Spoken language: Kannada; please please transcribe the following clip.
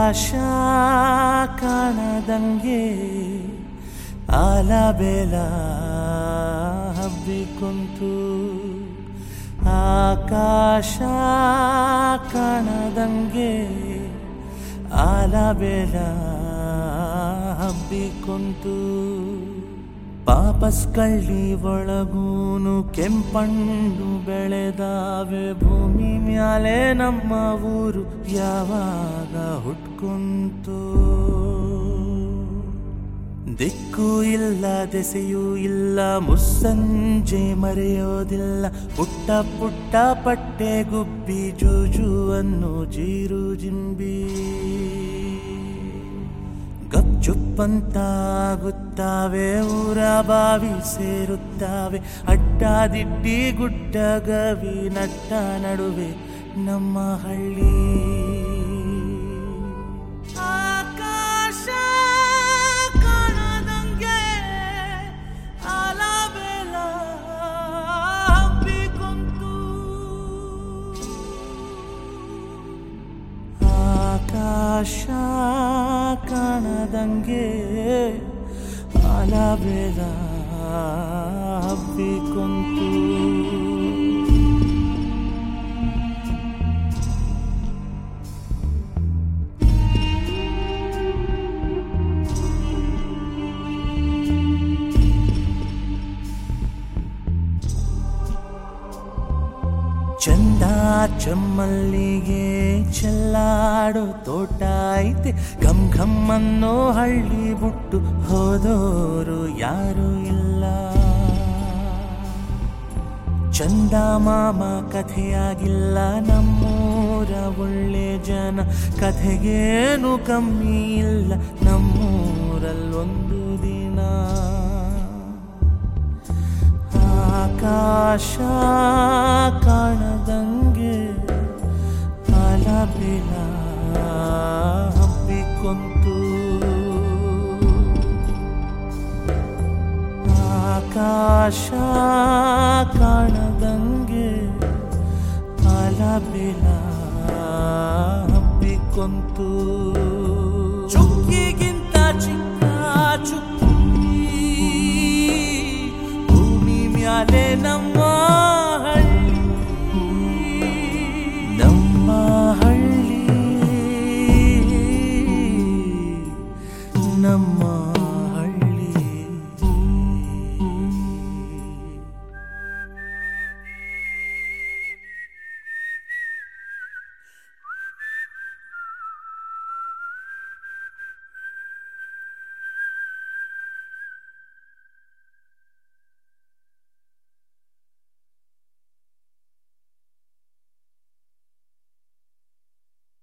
ಆಕಾಶ ಕಾಣದಂಗೆ ಆಲಬೇಲ ಹಬ್ಬಿಕೊಂತು ಆಕಾಶ ಕಾಣದಂಗೆ ಆಲಬೇಲ ಹಬ್ಬಿಕೊಂತು ಪಾಪಸ್ ಕಳ್ಳಿ ಒಳಗೂನು ಕೆಂಪಣ್ಣು ಬೆಳೆದಾವೆ ಭೂಮಿ ಮ್ಯಾಲೆ ನಮ್ಮ ಊರು ಯಾವಾಗ ಹುಟ್ಕೊಂತು ದಿಕ್ಕು ಇಲ್ಲ ದೆಸೆಯೂ ಇಲ್ಲ ಮುಸ್ಸಂಜೆ ಮರೆಯೋದಿಲ್ಲ ಪುಟ್ಟ ಪುಟ್ಟ ಪಟ್ಟೆ ಗುಬ್ಬಿ ಜೂಜು ಅನ್ನು ಜೀರು ಜಿಂಬಿ ಗಪ್ಚುಪ್ಪಂತಾಗುತ್ತಾವೆ ಊರ ಬಾವಿ ಸೇರುತ್ತಾವೆ ಅಡ್ಡಾದಿಡ್ಡಿ ಗುಡ್ಡ ಗವಿ ನಟ್ಟ ನಡುವೆ ನಮ್ಮ ಹಳ್ಳಿ ಆಕಾಶ ಕಾಣದಂಗೆ ಆಲಬೇಲ ಹಬ್ಬಿಕೊಂತು ಆಕಾಶ ಕಾಣದಂಗೆ ಆಲಬೇಲ ಹಬ್ಬಿಕೊಂತು ಚಂದ ಚಮ್ಮಲ್ಲಿಗೆ ಚೆಲ್ಲಾಡೋ ತೋಟ ಐತೆ ಘಮ್ ಘಮ್ ಅನ್ನೋ ಹಳ್ಳಿ ಬಿಟ್ಟು ಹೋದೋರು ಯಾರು ಇಲ್ಲ ಚಂದ ಮಾಮ ಕಥೆಯಾಗಿಲ್ಲ ನಮ್ಮೂರ ಒಳ್ಳೆ ಜನ ಕಥೆಗೇನು ಕಮ್ಮಿ ಇಲ್ಲ ನಮ್ಮೂರಲ್ಲೊಂದು ದಿನ ಆಕಾಶ ಕಾಣದಂಗೆ ಅಲಬಿಲ ಹಬ್ಬಿಕೊಂತು ಆಕಾಶ ಕಾಣದಂಗೆ ಅಲಬಿಲ ಹಬ್ಬಿಕೊಂತು ಚುಕ್ಕಿಗಿಂತ ಚಿಕ್ಕ ಚುಕ್ಕಿ ಭೂಮಿ ಮ್ಯಾಲೆ ನಮ್ಮ ಹಳ್ಳಿ ನಮ್ಮ ಹಳ್ಳಿ ನಮ್ಮ